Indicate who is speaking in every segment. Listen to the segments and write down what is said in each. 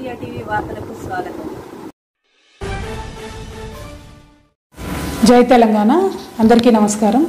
Speaker 1: India TV వార్తలకు స్వాగతం
Speaker 2: జై తెలంగాణ అందరికీ నమస్కారం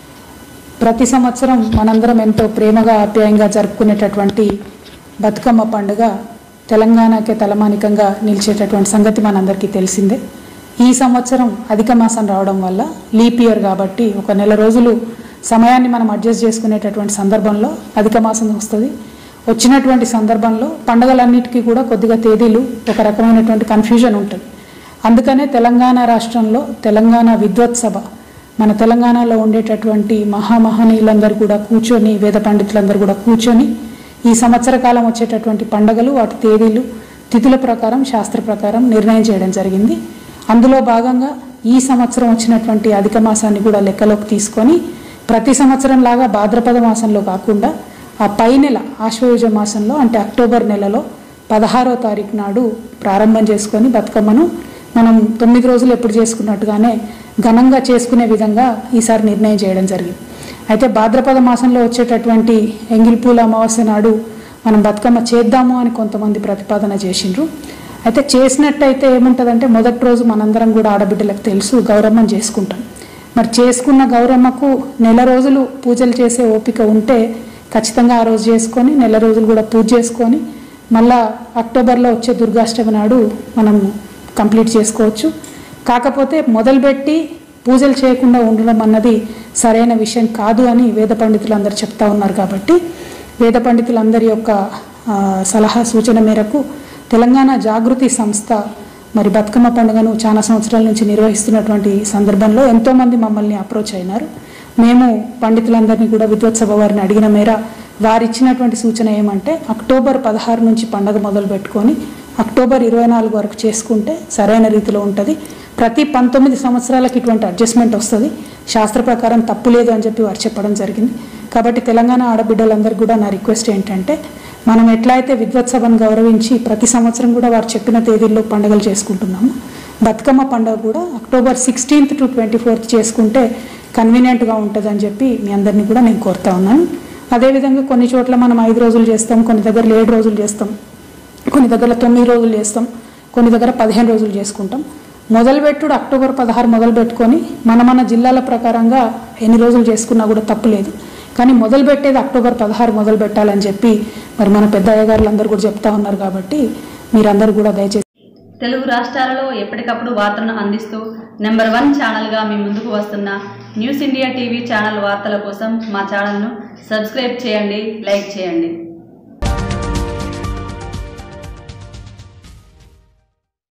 Speaker 2: ప్రతి సంవత్సరం మనందరం ఎంతో ప్రేమగా ఆప్యాయంగా జరుపుకునేటటువంటి బతుకమ్మ పండుగ తెలంగాణకే తలమానికంగా నిలిచేటటువంటి సంగతి మనందరికీ తెలిసిందే ఈ సంవత్సరం అధిక మాసం రావడం వల్ల లీప్ ఇయర్ కాబట్టి ఒక నెల రోజులు సమయాన్ని మనం అడ్జస్ట్ చేసుకునేటటువంటి సందర్భంలో అధిక మాసం వస్తుంది వచ్చినటువంటి సందర్భంలో పండుగలన్నిటికీ కూడా కొద్దిగా తేదీలు ఒక రకమైనటువంటి కన్ఫ్యూజన్ ఉంటుంది అందుకనే తెలంగాణ రాష్ట్రంలో తెలంగాణ విద్వత్ సభ మన తెలంగాణలో ఉండేటటువంటి మహామహనీయులందరూ కూడా కూర్చొని వేద పండితులందరూ కూడా కూర్చొని ఈ సంవత్సర కాలం వచ్చేటటువంటి పండుగలు వాటి తేదీలు తిథుల ప్రకారం శాస్త్ర ప్రకారం నిర్ణయం చేయడం జరిగింది అందులో భాగంగా ఈ సంవత్సరం వచ్చినటువంటి అధిక మాసాన్ని కూడా లెక్కలోకి తీసుకొని ప్రతి సంవత్సరం లాగా భాద్రపద మాసంలో కాకుండా ఆ పై నెల ఆశ్వయుజ మాసంలో అంటే అక్టోబర్ నెలలో పదహారో తారీఖు నాడు ప్రారంభం చేసుకొని బతుకమ్మను మనం తొమ్మిది రోజులు ఎప్పుడు చేసుకున్నట్టుగానే ఘనంగా చేసుకునే విధంగా ఈసారి నిర్ణయం చేయడం జరిగింది అయితే భాద్రపద మాసంలో వచ్చేటటువంటి ఎంగిల్పూల అమావాస్య నాడు మనం బతుకమ్మ చేద్దాము అని కొంతమంది ప్రతిపాదన చేసిండ్రు అయితే చేసినట్టయితే ఏముంటుందంటే మొదటి రోజు మనందరం కూడా ఆడబిడ్డలకు తెలుసు గౌరమ్మని చేసుకుంటాం మరి చేసుకున్న గౌరమ్మకు నెల రోజులు పూజలు చేసే ఓపిక ఉంటే ఖచ్చితంగా ఆ రోజు చేసుకొని నెల రోజులు కూడా పూజ చేసుకొని మళ్ళా అక్టోబర్లో వచ్చే దుర్గాష్టమి నాడు మనం కంప్లీట్ చేసుకోవచ్చు కాకపోతే మొదలుపెట్టి పూజలు చేయకుండా ఉండడం అన్నది సరైన విషయం కాదు అని వేద పండితులు అందరు చెప్తా ఉన్నారు కాబట్టి వేద పండితులందరి యొక్క ఆ, సలహా సూచన మేరకు తెలంగాణ జాగృతి సంస్థ మరి బతుకమ్మ పండుగను చాలా సంవత్సరాల నుంచి నిర్వహిస్తున్నటువంటి సందర్భంలో ఎంతోమంది మమ్మల్ని అప్రోచ్ అయినారు మేము పండితులందరినీ కూడా విద్వత్సభ వారిని అడిగిన మేర వారు ఇచ్చినటువంటి సూచన ఏమంటే అక్టోబర్ పదహారు నుంచి పండుగ మొదలు పెట్టుకొని అక్టోబర్ ఇరవై నాలుగు వరకు చేసుకుంటే సరైన రీతిలో ఉంటుంది ప్రతి పంతొమ్మిది సంవత్సరాలకు ఇటువంటి అడ్జస్ట్మెంట్ వస్తుంది శాస్త్ర ప్రకారం తప్పు లేదు అని చెప్పి వారు చెప్పడం జరిగింది కాబట్టి తెలంగాణ ఆడబిడ్డలందరికీ కూడా నా రిక్వెస్ట్ ఏంటంటే మనం ఎట్లా అయితే విద్వత్సభను గౌరవించి ప్రతి సంవత్సరం కూడా వారు చెప్పిన తేదీల్లో పండుగలు చేసుకుంటున్నాము బతుకమ్మ పండుగ కూడా October sixteenth to twenty fourth చేసుకుంటే కన్వీనియంట్గా ఉంటుందని చెప్పి మీ అందరినీ కూడా నేను కోరుతా ఉన్నాను అదేవిధంగా కొన్ని చోట్ల మనం ఐదు రోజులు చేస్తాం కొన్ని దగ్గర ఏడు రోజులు చేస్తాం కొన్ని దగ్గర తొమ్మిది రోజులు చేస్తాం కొన్ని దగ్గర పదిహేను రోజులు చేసుకుంటాం మొదలుపెట్టుడు అక్టోబర్ పదహారు మొదలు పెట్టుకొని మన మన జిల్లాల ప్రకారంగా ఎన్ని రోజులు చేసుకున్నా కూడా తప్పులేదు కానీ మొదలు పెట్టేది అక్టోబర్ పదహారు మొదలు పెట్టాలని చెప్పి మరి మన పెద్ద అయ్యగారులు అందరూ కూడా చెప్తా ఉన్నారు కాబట్టి మీరందరూ కూడా దయచేసి
Speaker 1: తెలుగు రాష్ట్రాలలో ఎప్పటికప్పుడు వార్తలను అందిస్తూ నెంబర్ వన్ ఛానల్గా మీ ముందుకు వస్తున్న న్యూస్ ఇండియా టీవీ ఛానల్ వార్తల కోసం మా ఛానల్ను సబ్స్క్రైబ్ చేయండి లైక్ చేయండి